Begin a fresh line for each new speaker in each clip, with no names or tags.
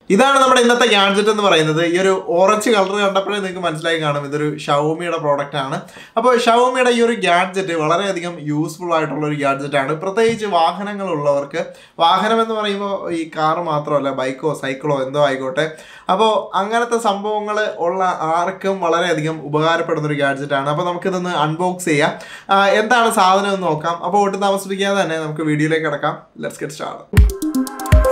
ഇതാണ് നമ്മുടെ ഇന്നത്തെ ഗാഡ്ജറ്റ് എന്ന് പറയുന്നത് ഈ ഒരു ഓറഞ്ച് കളർ കണ്ടപ്പോഴേ നിങ്ങൾക്ക് മനസ്സിലായി കാണും ഇതൊരു ഷവോമിയുടെ പ്രോഡക്റ്റ് ആണ് അപ്പോൾ ഷവോമിയുടെ ഈ ഒരു ഗാഡ്ജറ്റ് വളരെയധികം യൂസ്ഫുൾ ആയിട്ടുള്ള ഒരു ഗാഡ്ജറ്റ് ആണ് പ്രത്യേകിച്ച് വാഹനങ്ങളുള്ളവർക്ക് വാഹനം എന്ന് പറയുമ്പോൾ ഈ കാറ് മാത്രമല്ല ബൈക്കോ സൈക്കിളോ എന്തോ ആയിക്കോട്ടെ അപ്പോൾ അങ്ങനത്തെ സംഭവങ്ങൾ ഉള്ള ആർക്കും വളരെയധികം ഉപകാരപ്പെടുന്ന ഒരു ഗാഡ്ജറ്റ് ആണ് അപ്പോൾ നമുക്കിതൊന്ന് അൺബോക്സ് ചെയ്യാം ആ, എന്താണ് സാധനം എന്ന് നോക്കാം അപ്പോൾ ഒട്ടും താമസിപ്പിക്കാതെ തന്നെ നമുക്ക് വീഡിയോയിലേക്ക് കിടക്കാം ലെറ്റ്സ് ഗെറ്റ് സ്റ്റാർട്ട്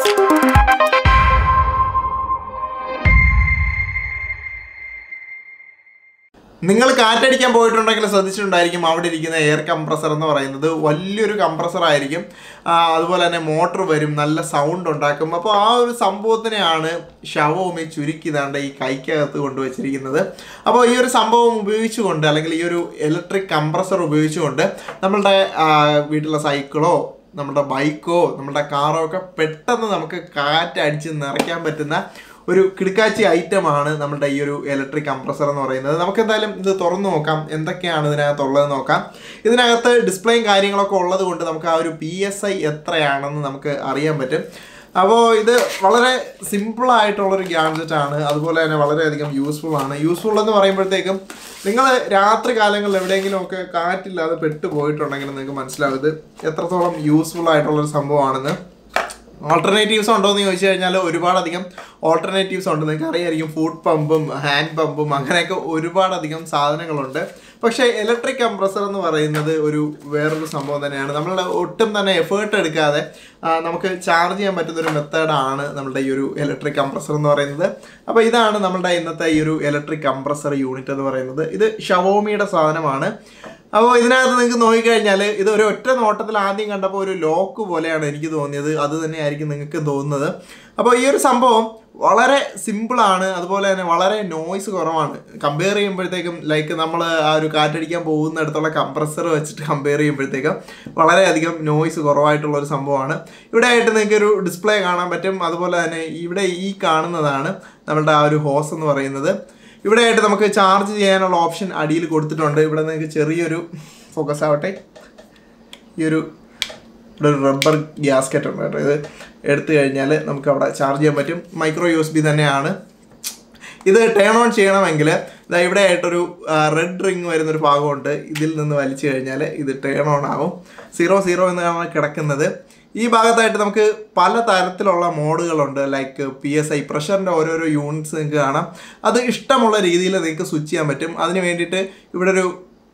നിങ്ങൾ കാറ്റടിക്കാൻ പോയിട്ടുണ്ടെങ്കിൽ ശ്രദ്ധിച്ചിട്ടുണ്ടായിരിക്കും അവിടെ ഇരിക്കുന്ന എയർ കംപ്രസർ എന്ന് പറയുന്നത് വലിയൊരു കംപ്രസർ ആയിരിക്കും ആ, അതുപോലെ തന്നെ മോട്ടർ വരും നല്ല സൗണ്ട് ഉണ്ടാക്കും അപ്പോൾ ആ ഒരു സംഭവത്തിനെയാണ് ഷവോമി ചുരുക്കി ദാണ്ട് ഈ കൈക്കകത്ത് കൊണ്ടുവച്ചിരിക്കുന്നത് അപ്പോൾ ഈ ഒരു സംഭവം ഉപയോഗിച്ചുകൊണ്ട് അല്ലെങ്കിൽ ഈ ഒരു ഇലക്ട്രിക് കംപ്രസർ ഉപയോഗിച്ചുകൊണ്ട് നമ്മളുടെ ആ, വീട്ടിലെ സൈക്കിളോ നമ്മുടെ ബൈക്കോ നമ്മുടെ കാറോ ഒക്കെ പെട്ടെന്ന് നമുക്ക് കാറ്റടിച്ച് നിറയ്ക്കാൻ പറ്റുന്ന ഒരു കിടക്കാച്ചി ഐറ്റമാണ് നമ്മുടെ ഈ ഒരു ഇലക്ട്രിക് കംപ്രസർ എന്ന് പറയുന്നത് നമുക്ക് എന്തായാലും ഇത് തുറന്നു നോക്കാം എന്തൊക്കെയാണ് ഇതിനകത്തുള്ളത് നോക്കാം ഇതിനകത്ത് ഡിസ്പ്ലേയും കാര്യങ്ങളൊക്കെ ഉള്ളത് കൊണ്ട് നമുക്ക് ആ ഒരു പി എസ് ഐ എത്രയാണെന്ന് നമുക്ക് അറിയാൻ പറ്റും അപ്പോൾ ഇത് വളരെ സിമ്പിൾ ആയിട്ടുള്ളൊരു ഗാഡ്ജറ്റ് ആണ് അതുപോലെ തന്നെ വളരെയധികം യൂസ്ഫുൾ ആണ് യൂസ്ഫുൾ എന്ന് പറയുമ്പോഴത്തേക്കും നിങ്ങൾ രാത്രി കാലങ്ങളിൽ എവിടെയെങ്കിലും ഒക്കെ കാറ്റില്ലാതെ പെട്ടു പോയിട്ടുണ്ടെങ്കിൽ നിങ്ങൾക്ക് മനസ്സിലാവും ഇത് എത്രത്തോളം യൂസ്ഫുൾ ആയിട്ടുള്ളൊരു സംഭവമാണെന്ന് ഓൾട്ടർനേറ്റീവ്സ് ഉണ്ടോ എന്ന് ചോദിച്ചു കഴിഞ്ഞാൽ ഒരുപാടധികം ഓൾട്ടർനേറ്റീവ്സ് ഉണ്ട് നിങ്ങൾക്ക് അറിയായിരിക്കും ഫുഡ് പമ്പും ഹാൻഡ് പമ്പും അങ്ങനെയൊക്കെ ഒരുപാടധികം സാധനങ്ങളുണ്ട് പക്ഷേ ഇലക്ട്രിക് കംപ്രസർ എന്ന് പറയുന്നത് ഒരു വേറൊരു സംഭവം തന്നെയാണ് നമ്മളുടെ ഒട്ടും തന്നെ എഫേർട്ട് എടുക്കാതെ ആ, നമുക്ക് ചാർജ് ചെയ്യാൻ പറ്റുന്ന ഒരു മെത്തേഡാണ് നമ്മുടെ ഈ ഒരു ഇലക്ട്രിക് കംപ്രസർ എന്ന് പറയുന്നത് അപ്പോൾ ഇതാണ് നമ്മുടെ ഇന്നത്തെ ഈ ഒരു ഇലക്ട്രിക് കംപ്രസർ യൂണിറ്റ് എന്ന് പറയുന്നത് ഇത് ഷവോമിയുടെ സാധനമാണ് അപ്പോൾ ഇതിനകത്ത് നിങ്ങൾക്ക് നോക്കിക്കഴിഞ്ഞാൽ ഇത് ഒരു ഒറ്റ നോട്ടത്തിൽ ആദ്യം കണ്ടപ്പോൾ ഒരു ലോക്ക് പോലെയാണ് എനിക്ക് തോന്നിയത് അത് തന്നെയായിരിക്കും നിങ്ങൾക്ക് തോന്നുന്നത് അപ്പോൾ ഈ ഒരു സംഭവം വളരെ സിമ്പിളാണ് അതുപോലെ തന്നെ വളരെ നോയ്സ് കുറവാണ് കമ്പയർ ചെയ്യുമ്പോഴത്തേക്കും ലൈക്ക് നമ്മൾ ആ ഒരു കാറ്റടിക്കാൻ പോകുന്നിടത്തുള്ള കംപ്രസർ വെച്ചിട്ട് കമ്പയർ ചെയ്യുമ്പോഴത്തേക്കും വളരെയധികം നോയ്സ് കുറവായിട്ടുള്ള ഒരു സംഭവമാണ് ഇവിടെ ആയിട്ട് നിങ്ങൾക്ക് ഒരു ഡിസ്പ്ലേ കാണാൻ പറ്റും അതുപോലെ തന്നെ ഇവിടെ ഈ കാണുന്നതാണ് നമ്മളുടെ ആ ഒരു ഹോസ് എന്ന് പറയുന്നത് ഇവിടെ ആയിട്ട് നമുക്ക് ചാർജ് ചെയ്യാനുള്ള ഓപ്ഷൻ അടിയിൽ കൊടുത്തിട്ടുണ്ട് ഇവിടെ നിങ്ങൾക്ക് ചെറിയൊരു ഫോക്കസ് ആവട്ടെ ഈ ഒരു ഇവിടെ ഒരു റബ്ബർ ഗ്യാസ്കറ്റ് ഉണ്ട് കേട്ടോ ഇത് എടുത്തു കഴിഞ്ഞാൽ നമുക്ക് അവിടെ ചാർജ് ചെയ്യാൻ പറ്റും മൈക്രോ യു എസ് ബി തന്നെയാണ് ഇത് ടേൺ ഓൺ ചെയ്യണമെങ്കിൽ ഇതാ ഇവിടെ ആയിട്ടൊരു റെഡ് റിങ് വരുന്നൊരു ഭാഗമുണ്ട് ഇതിൽ നിന്ന് വലിച്ചു കഴിഞ്ഞാൽ ഇത് ടേൺ ഓൺ ആവും സീറോ സീറോ എന്നാണ് കിടക്കുന്നത് ഈ ഭാഗത്തായിട്ട് നമുക്ക് പല തരത്തിലുള്ള മോഡുകളുണ്ട് ലൈക്ക് പി എസ് ഐ പ്രഷറിൻ്റെ ഓരോരോ യൂണിറ്റ്സ് നിങ്ങൾക്ക് കാണാം അത് ഇഷ്ടമുള്ള രീതിയിൽ നിങ്ങൾക്ക് സ്വിച്ച് ചെയ്യാൻ പറ്റും അതിന് വേണ്ടിയിട്ട് ഇവിടെ ഒരു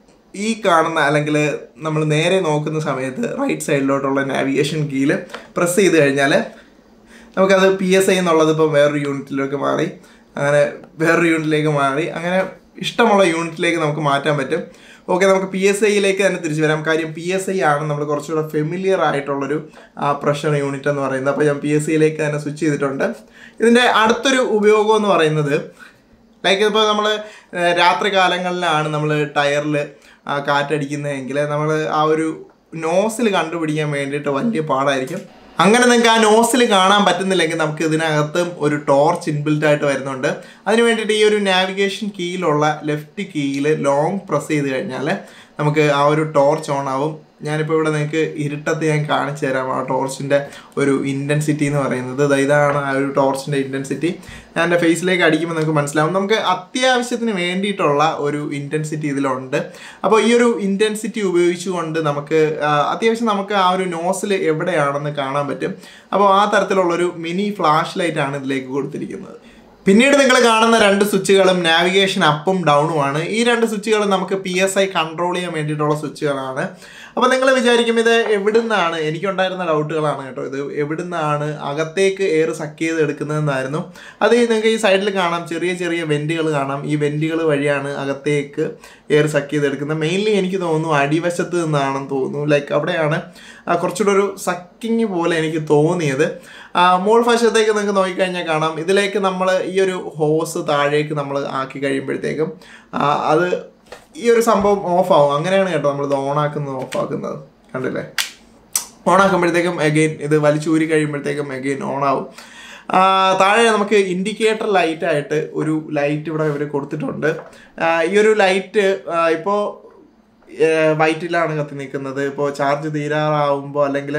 ഈ കാണുന്ന അല്ലെങ്കിൽ നമ്മൾ നേരെ നോക്കുന്ന സമയത്ത് റൈറ്റ് സൈഡിലോട്ടുള്ള നാവിഗേഷൻ കീയിൽ പ്രസ് ചെയ്ത് കഴിഞ്ഞാൽ നമുക്കത് പി എസ് ഐ എന്നുള്ളത് ഇപ്പോൾ വേറൊരു യൂണിറ്റിലേക്ക് മാറി അങ്ങനെ വേറൊരു യൂണിറ്റിലേക്ക് മാറി അങ്ങനെ ഇഷ്ടമുള്ള യൂണിറ്റിലേക്ക് നമുക്ക് മാറ്റാൻ പറ്റും ഓക്കെ നമുക്ക് പി എസ് ഐയിലേക്ക് തന്നെ തിരിച്ചു വരാം കാര്യം പി എസ് ഐ ആണ് നമ്മൾ കുറച്ചുകൂടെ ഫെമിലിയർ ആയിട്ടുള്ളൊരു പ്രഷർ യൂണിറ്റ് എന്ന് പറയുന്നത് അപ്പോൾ ഞാൻ പി എസ് ഐയിലേക്ക് തന്നെ സ്വിച്ച് ചെയ്തിട്ടുണ്ട് ഇതിൻ്റെ അടുത്തൊരു ഉപയോഗം എന്ന് പറയുന്നത് ലൈക്ക് ഇപ്പോൾ നമ്മൾ രാത്രി കാലങ്ങളിലാണ് നമ്മൾ ടയറിൽ കാറ്റടിക്കുന്നതെങ്കിൽ നമ്മൾ ആ ഒരു നോസിൽ കണ്ടുപിടിക്കാൻ വേണ്ടിയിട്ട് വലിയ പാടായിരിക്കും അങ്ങനെ നിങ്ങൾക്ക് ആ നോസിൽ കാണാൻ പറ്റുന്നില്ലെങ്കിൽ നമുക്ക് ഇതിനകത്ത് ഒരു ടോർച്ച് ഇൻബിൽറ്റ് ആയിട്ട് വരുന്നുണ്ട് അതിന് വേണ്ടിയിട്ട് ഈ ഒരു നാവിഗേഷൻ കീയിലുള്ള ലെഫ്റ്റ് കീയിൽ ലോങ് പ്രസ് ചെയ്ത് കഴിഞ്ഞാൽ നമുക്ക് ആ ഒരു ടോർച്ച് ഓൺ ആവും ഞാനിപ്പോൾ ഇവിടെ നിങ്ങൾക്ക് ഇരുട്ടത്ത് ഞാൻ കാണിച്ചു തരാം ആ ടോർച്ചിൻ്റെ ഒരു ഇൻറ്റൻസിറ്റി എന്ന് പറയുന്നത് ദാ ഇതാണ് ആ ഒരു ടോർച്ചിൻ്റെ ഇൻറ്റൻസിറ്റി ഞാൻ എൻ്റെ ഫേസിലേക്ക് അടിക്കുമ്പോൾ നിങ്ങൾക്ക് മനസ്സിലാവും നമുക്ക് അത്യാവശ്യത്തിന് വേണ്ടിയിട്ടുള്ള ഒരു ഇൻറ്റൻസിറ്റി ഇതിലുണ്ട് അപ്പോൾ ഈ ഒരു ഇൻറ്റൻസിറ്റി ഉപയോഗിച്ചുകൊണ്ട് നമുക്ക് ആ, അത്യാവശ്യം നമുക്ക് ആ ഒരു നോസിൽ എവിടെയാണെന്ന് കാണാൻ പറ്റും അപ്പോൾ ആ തരത്തിലുള്ളൊരു മിനി ഫ്ലാഷ് ലൈറ്റ് ആണ് ഇതിലേക്ക് കൊടുത്തിരിക്കുന്നത് പിന്നീട് നിങ്ങൾ കാണുന്ന രണ്ട് സ്വിച്ചുകളും നാവിഗേഷൻ അപ്പും ഡൗണും ആണ് ഈ രണ്ട് സ്വിച്ചുകളും നമുക്ക് പി എസ് ഐ കൺട്രോൾ ചെയ്യാൻ വേണ്ടിയിട്ടുള്ള സ്വിച്ചുകളാണ് അപ്പോൾ നിങ്ങൾ വിചാരിക്കും ഇത് എവിടുന്നാണ് എനിക്കുണ്ടായിരുന്ന ഡൗട്ടുകളാണ് കേട്ടോ ഇത് എവിടുന്നാണ് അകത്തേക്ക് എയർ സക്ക് ചെയ്ത് എടുക്കുന്നതെന്നായിരുന്നു അത് ഈ നിങ്ങൾക്ക് ഈ സൈഡിൽ കാണാം ചെറിയ ചെറിയ വെൻറ്റുകൾ കാണാം ഈ വെൻറ്റുകൾ വഴിയാണ് അകത്തേക്ക് എയർ സക്ക് ചെയ്ത് എടുക്കുന്നത് മെയിൻലി എനിക്ക് തോന്നുന്നു അടിവശത്ത് നിന്നാണെന്ന് തോന്നുന്നു ലൈക്ക് അവിടെയാണ് ആ, കുറച്ചുകൂടെ ഒരു സക്കിങ് പോലെ എനിക്ക് തോന്നിയത് ആ, മോൾ വശത്തേക്ക് നിങ്ങൾക്ക് നോക്കിക്കഴിഞ്ഞാൽ കാണാം ഇതിലേക്ക് നമ്മൾ ഈ ഒരു ഹോസ് താഴേക്ക് നമ്മൾ ആക്കി കഴിയുമ്പോഴത്തേക്കും ആ, അത് ഈ ഒരു സംഭവം ഓഫ് ആവും അങ്ങനെയാണ് കേട്ടോ നമ്മൾ ഇത് ഓണാക്കുന്നത് ഓഫ് ആക്കുന്നത് കണ്ടില്ലേ ഓണാക്കുമ്പോഴത്തേക്കും എഗെയിൻ ഇത് വലിച്ചൂരി കഴിയുമ്പോഴത്തേക്കും എഗെയിൻ ഓണാവും ആ, താഴെ നമുക്ക് ഇൻഡിക്കേറ്റർ ലൈറ്റ് ആയിട്ട് ഒരു ലൈറ്റ് ഇവിടെ ഇവർ കൊടുത്തിട്ടുണ്ട് ആ, ഈ ഒരു ലൈറ്റ് ഇപ്പോൾ വൈറ്റിലാണ് കത്തി നിൽക്കുന്നത് ഇപ്പോൾ ചാർജ് തീരാറാവുമ്പോൾ അല്ലെങ്കിൽ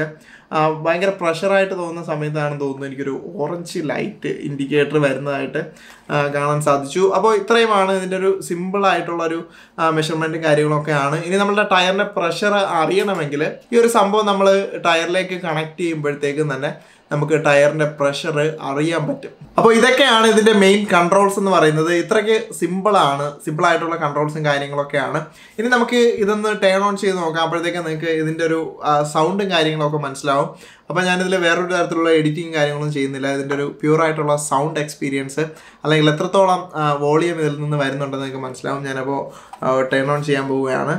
ആ, ഭയങ്കര പ്രഷറായിട്ട് തോന്നുന്ന സമയത്താണെന്ന് തോന്നുന്നു എനിക്കൊരു ഓറഞ്ച് ലൈറ്റ് ഇൻഡിക്കേറ്റർ വരുന്നതായിട്ട് ആ, കാണാൻ സാധിച്ചു അപ്പോൾ ഇത്രയുമാണ് ഇതിൻ്റെ ഒരു സിമ്പിൾ ആയിട്ടുള്ള ഒരു മെഷർമെൻറ്റും കാര്യങ്ങളൊക്കെയാണ് ഇനി നമ്മളുടെ ടയറിൻ്റെ പ്രഷർ അറിയണമെങ്കിൽ ഈ ഒരു സംഭവം നമ്മൾ ടയറിലേക്ക് കണക്ട് ചെയ്യുമ്പോഴത്തേക്കും തന്നെ നമുക്ക് ടയറിന്റെ പ്രഷർ അറിയാൻ പറ്റും അപ്പോൾ ഇതൊക്കെയാണ് ഇതിന്റെ മെയിൻ കൺട്രോൾസ് എന്ന് പറയുന്നത് ഇത്രയ്ക്ക് സിമ്പിൾ ആണ് സിമ്പിൾ ആയിട്ടുള്ള കൺട്രോൾസും കാര്യങ്ങളൊക്കെയാണ് ഇനി നമുക്ക് ഇതൊന്ന് ടേൺ ഓൺ ചെയ്ത് നോക്കാം അപ്പോഴത്തേക്കും നിങ്ങൾക്ക് ഇതിന്റെ ഒരു സൗണ്ടും കാര്യങ്ങളൊക്കെ മനസ്സിലാവും അപ്പോൾ ഞാനിതിൽ വേറൊരു തരത്തിലുള്ള എഡിറ്റിംഗ് കാര്യങ്ങളൊന്നും ചെയ്യുന്നില്ല ഇതിൻ്റെ ഒരു പ്യൂർ ആയിട്ടുള്ള സൗണ്ട് എക്സ്പീരിയൻസ് അല്ലെങ്കിൽ എത്രത്തോളം വോളിയം ഇതിൽ നിന്ന് വരുന്നുണ്ടെന്ന് നിങ്ങൾക്ക് മനസ്സിലാവും ഞാനപ്പോൾ ടേൺ ഓൺ ചെയ്യാൻ പോവുകയാണ്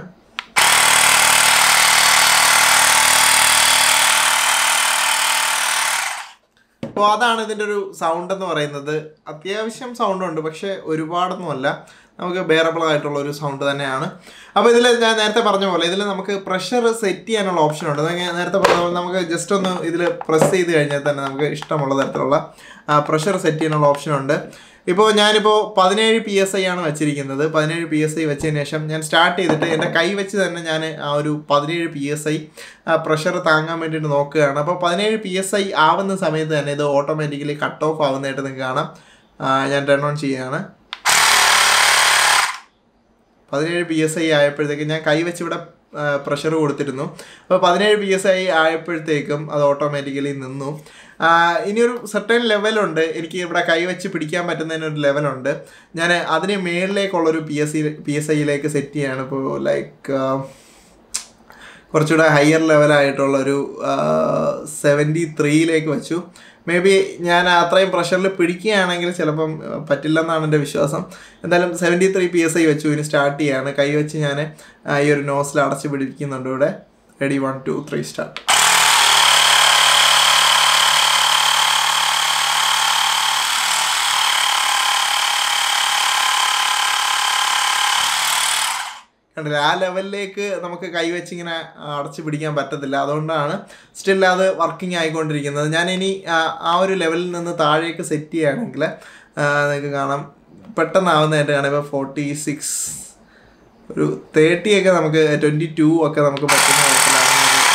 അപ്പോൾ അതാണ് ഇതിൻ്റെ ഒരു സൗണ്ട് എന്ന് പറയുന്നത് അത്യാവശ്യം സൗണ്ട് ഉണ്ട് പക്ഷേ ഒരുപാടൊന്നുമല്ല നമുക്ക് ബെയറബിൾ ആയിട്ടുള്ള ഒരു സൗണ്ട് തന്നെയാണ് അപ്പോൾ ഇതിൽ ഞാൻ നേരത്തെ പറഞ്ഞ പോലെ ഇതിൽ നമുക്ക് പ്രഷർ സെറ്റ് ചെയ്യാനുള്ള ഓപ്ഷൻ ഉണ്ട് ഞാൻ നേരത്തെ പറഞ്ഞ പോലെ നമുക്ക് ജസ്റ്റ് ഒന്ന് ഇതിൽ പ്രസ് ചെയ്ത് കഴിഞ്ഞാൽ തന്നെ നമുക്ക് ഇഷ്ടമുള്ള തരത്തിലുള്ള പ്രഷർ സെറ്റ് ചെയ്യാനുള്ള ഓപ്ഷൻ ഉണ്ട് ഇപ്പോൾ ഞാനിപ്പോൾ പതിനേഴ് പി എസ് ഐ ആണ് വെച്ചിരിക്കുന്നത് പതിനേഴ് പി എസ് ഐ വെച്ചതിന് ശേഷം ഞാൻ സ്റ്റാർട്ട് ചെയ്തിട്ട് എൻ്റെ കൈ വെച്ച് തന്നെ ഞാൻ ആ ഒരു പതിനേഴ് പി എസ് ഐ പ്രഷർ താങ്ങാൻ വേണ്ടിയിട്ട് നോക്കുകയാണ് അപ്പോൾ പതിനേഴ് പി എസ് ഐ ആവുന്ന സമയത്ത് തന്നെ ഇത് ഓട്ടോമാറ്റിക്കലി കട്ട് ഓഫ് ആവുന്നതായിട്ട് നിങ്ങൾക്ക് കാണാം ആ, ഞാൻ ടേൺ ഓൺ ചെയ്യുകയാണ് പതിനേഴ് പി എസ് ഐ ആയപ്പോഴത്തേക്കും ഞാൻ കൈ വെച്ച് ഇവിടെ പ്രഷർ കൊടുത്തിരുന്നു അപ്പോൾ പതിനേഴ് പി എസ് ഐ ആയപ്പോഴത്തേക്കും അത് ഓട്ടോമാറ്റിക്കലി നിന്നു ആ, ഇനിയൊരു സർട്ടൻ ലെവലുണ്ട് എനിക്ക് ഇവിടെ കൈ വെച്ച് പിടിക്കാൻ പറ്റുന്നതിനൊരു ലെവലുണ്ട് ഞാൻ അതിന് മേളിലേക്കുള്ളൊരു P S C P S ഐയിലേക്ക് സെറ്റ് ചെയ്യാണ് ഇപ്പോൾ ലൈക്ക് കുറച്ചുകൂടെ ഹയർ ലെവലായിട്ടുള്ളൊരു സെവൻറ്റി ത്രീയിലേക്ക് വെച്ചു മേ ബി ഞാൻ അത്രയും പ്രഷറിൽ പിടിക്കുകയാണെങ്കിൽ ചിലപ്പം ആ, പറ്റില്ലെന്നാണ് എൻ്റെ വിശ്വാസം എന്തായാലും seventy three P S I വെച്ചു ഇനി സ്റ്റാർട്ട് ചെയ്യാണ് കൈ വെച്ച് ഞാൻ ഈ ഒരു നോസിൽ അടച്ച് പിടിക്കുന്നുണ്ട് ഇവിടെ ready one two three start കണ്ടില്ല ആ ലെവലിലേക്ക് നമുക്ക് കൈവച്ച് ഇങ്ങനെ അടച്ചു പിടിക്കാൻ പറ്റത്തില്ല അതുകൊണ്ടാണ് സ്റ്റിൽ അത് വർക്കിംഗ് ആയിക്കൊണ്ടിരിക്കുന്നത് ഞാൻ ഇനി ആ, ആ ഒരു ലെവലിൽ നിന്ന് താഴേക്ക് സെറ്റ് ചെയ്യുകയാണെങ്കിൽ നിങ്ങൾക്ക് കാണാം പെട്ടെന്നാവുന്നതായിട്ട് കാണാം ഇപ്പോൾ ഫോർട്ടി സിക്സ് ഒരു തേർട്ടി ഒക്കെ നമുക്ക് ട്വൻറ്റി ടു ഒക്കെ നമുക്ക് പറ്റുന്ന തരത്തിലാണ്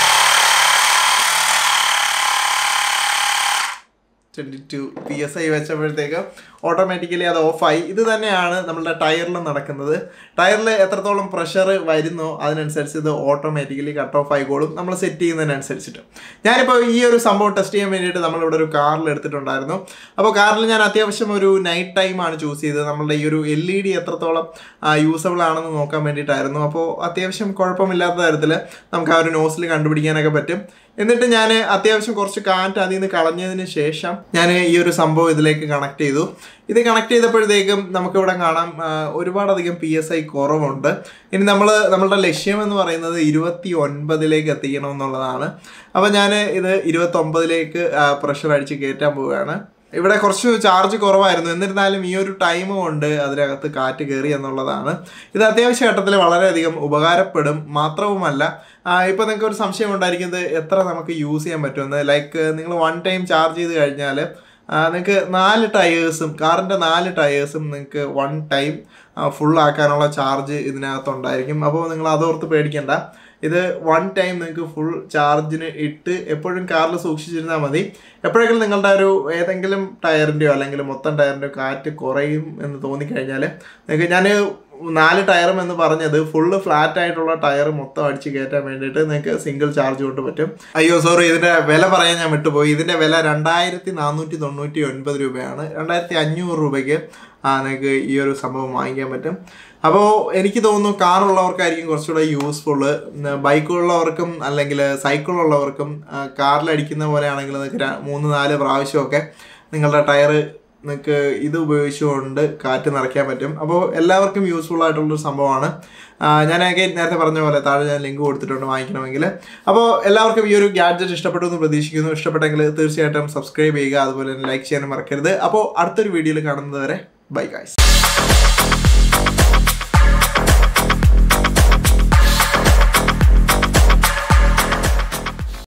twenty two P S I വെച്ചപ്പോഴത്തേക്ക് ഓട്ടോമാറ്റിക്കലി അത് ഓഫായി ഇത് തന്നെയാണ് നമ്മളുടെ ടയറിൽ നടക്കുന്നത് ടയറിൽ എത്രത്തോളം പ്രഷർ വരുന്നോ അതിനനുസരിച്ച് ഇത് ഓട്ടോമാറ്റിക്കലി കട്ട് ഓഫ് ആയിക്കോളും നമ്മൾ സെറ്റ് ചെയ്യുന്നതിനനുസരിച്ചിട്ട് ഞാനിപ്പോൾ ഈ ഒരു സംഭവം ടെസ്റ്റ് ചെയ്യാൻ വേണ്ടിയിട്ട് നമ്മളിവിടെ ഒരു കാറിൽ എടുത്തിട്ടുണ്ടായിരുന്നു അപ്പോൾ കാറിൽ ഞാൻ അത്യാവശ്യം ഒരു നൈറ്റ് ടൈമാണ് ചൂസ് ചെയ്തത് നമ്മളുടെ ഈ ഒരു എൽ ഇ ഡി എത്രത്തോളം യൂസബിൾ ആണെന്ന് നോക്കാൻ വേണ്ടിയിട്ടായിരുന്നു അപ്പോൾ അത്യാവശ്യം കുഴപ്പമില്ലാത്ത തരത്തിൽ നമുക്ക് ആ ഒരു നോസിൽ കണ്ടുപിടിക്കാനൊക്കെ പറ്റും എന്നിട്ട് ഞാൻ അത്യാവശ്യം കുറച്ച് കാറ്റ് അതിൽ നിന്ന് കളഞ്ഞതിന് ശേഷം ഞാൻ ഈ ഒരു സംഭവം ഇതിലേക്ക് കണക്ട് ചെയ്തു ഇത് കണക്ട് ചെയ്തപ്പോഴത്തേക്കും നമുക്കിവിടെ കാണാം ആ, ഒരുപാടധികം പി എസ് ഐ കുറവുണ്ട് ഇനി നമ്മൾ നമ്മളുടെ ലക്ഷ്യം എന്ന് പറയുന്നത് ഇരുപത്തി ഒൻപതിലേക്ക് എത്തിക്കണം എന്നുള്ളതാണ് അപ്പോൾ ഞാൻ ഇത് ഇരുപത്തൊമ്പതിലേക്ക് പ്രഷർ അടിച്ച് കയറ്റാൻ പോവുകയാണ് ഇവിടെ കുറച്ച് ചാർജ് കുറവായിരുന്നു എന്നിരുന്നാലും ഈ ഒരു ടൈം കൊണ്ട് അതിനകത്ത് കാറ്റ് കയറി എന്നുള്ളതാണ് ഇത് അത്യാവശ്യ ഘട്ടത്തിൽ വളരെയധികം ഉപകാരപ്പെടും മാത്രവുമല്ല ഇപ്പോൾ നിങ്ങൾക്ക് ഒരു സംശയം ഉണ്ടായിരിക്കുന്നത് എത്ര നമുക്ക് യൂസ് ചെയ്യാൻ പറ്റുമെന്ന് ലൈക്ക് നിങ്ങൾ വൺ ടൈം ചാർജ് ചെയ്ത് കഴിഞ്ഞാൽ നിങ്ങൾക്ക് നാല് ടയേഴ്സും കാറിൻ്റെ നാല് ടയേഴ്സും നിങ്ങൾക്ക് വൺ ടൈം ഫുൾ ആക്കാനുള്ള ചാർജ് ഇതിനകത്തുണ്ടായിരിക്കും അപ്പോൾ നിങ്ങൾ അതോർത്ത് പേടിക്കണ്ട ഇത് വൺ ടൈം നിങ്ങൾക്ക് ഫുൾ ചാർജിന് ഇട്ട് എപ്പോഴും കാറിൽ സൂക്ഷിച്ചിരുന്നാൽ മതി എപ്പോഴെങ്കിലും നിങ്ങളുടെ ഒരു ഏതെങ്കിലും ടയറിൻ്റെയോ അല്ലെങ്കിൽ മൊത്തം ടയറിൻ്റെയോ കാറ്റ് കുറയും എന്ന് തോന്നിക്കഴിഞ്ഞാൽ നിങ്ങൾക്ക് ഞാൻ നാല് ടയറും എന്ന് പറഞ്ഞത് ഫുള്ള് ഫ്ലാറ്റ് ആയിട്ടുള്ള ടയർ മൊത്തം അടിച്ച് കയറ്റാൻ വേണ്ടിയിട്ട് നിങ്ങൾക്ക് സിംഗിൾ ചാർജ് കൊണ്ട് പറ്റും അയ്യോ സോറി ഇതിൻ്റെ വില പറയാൻ ഞാൻ വിട്ടുപോയി ഇതിൻ്റെ വില രണ്ടായിരത്തി നാനൂറ്റി തൊണ്ണൂറ്റി ഒൻപത് രൂപയാണ് രണ്ടായിരത്തി അഞ്ഞൂറ് രൂപയ്ക്ക് ആ, നിങ്ങൾക്ക് ഈ ഒരു സംഭവം വാങ്ങിക്കാൻ പറ്റും അപ്പോൾ എനിക്ക് തോന്നുന്നു കാറുള്ളവർക്കായിരിക്കും കുറച്ചുകൂടെ യൂസ്ഫുള്ള് ബൈക്കുള്ളവർക്കും അല്ലെങ്കിൽ സൈക്കിളുള്ളവർക്കും കാറിലടിക്കുന്ന പോലെ ആണെങ്കിൽ നിങ്ങൾക്ക് ര- മൂന്ന് നാല് പ്രാവശ്യമൊക്കെ നിങ്ങളുടെ ടയറ് നിങ്ങൾക്ക് ഇത് ഉപയോഗിച്ചുകൊണ്ട് കാറ്റ് നിറയ്ക്കാൻ പറ്റും അപ്പോൾ എല്ലാവർക്കും യൂസ്ഫുൾ ആയിട്ടുള്ളൊരു സംഭവമാണ് ആ, ഞാനൊക്കെ നേരത്തെ പറഞ്ഞ പോലെ താഴെ ഞാൻ ലിങ്ക് കൊടുത്തിട്ടുണ്ട് വാങ്ങിക്കണമെങ്കിൽ അപ്പോൾ എല്ലാവർക്കും ഈ ഒരു ഗാഡ്ജറ്റ് ഇഷ്ടപ്പെട്ടു എന്ന് പ്രതീക്ഷിക്കുന്നു ഇഷ്ടപ്പെട്ടെങ്കിൽ തീർച്ചയായിട്ടും സബ്സ്ക്രൈബ് ചെയ്യുക അതുപോലെ തന്നെ ലൈക്ക് ചെയ്യാനും മറക്കരുത് അപ്പോൾ അടുത്തൊരു വീഡിയോയിൽ കാണുന്നത് വരെ ബൈ ഗായ്സ്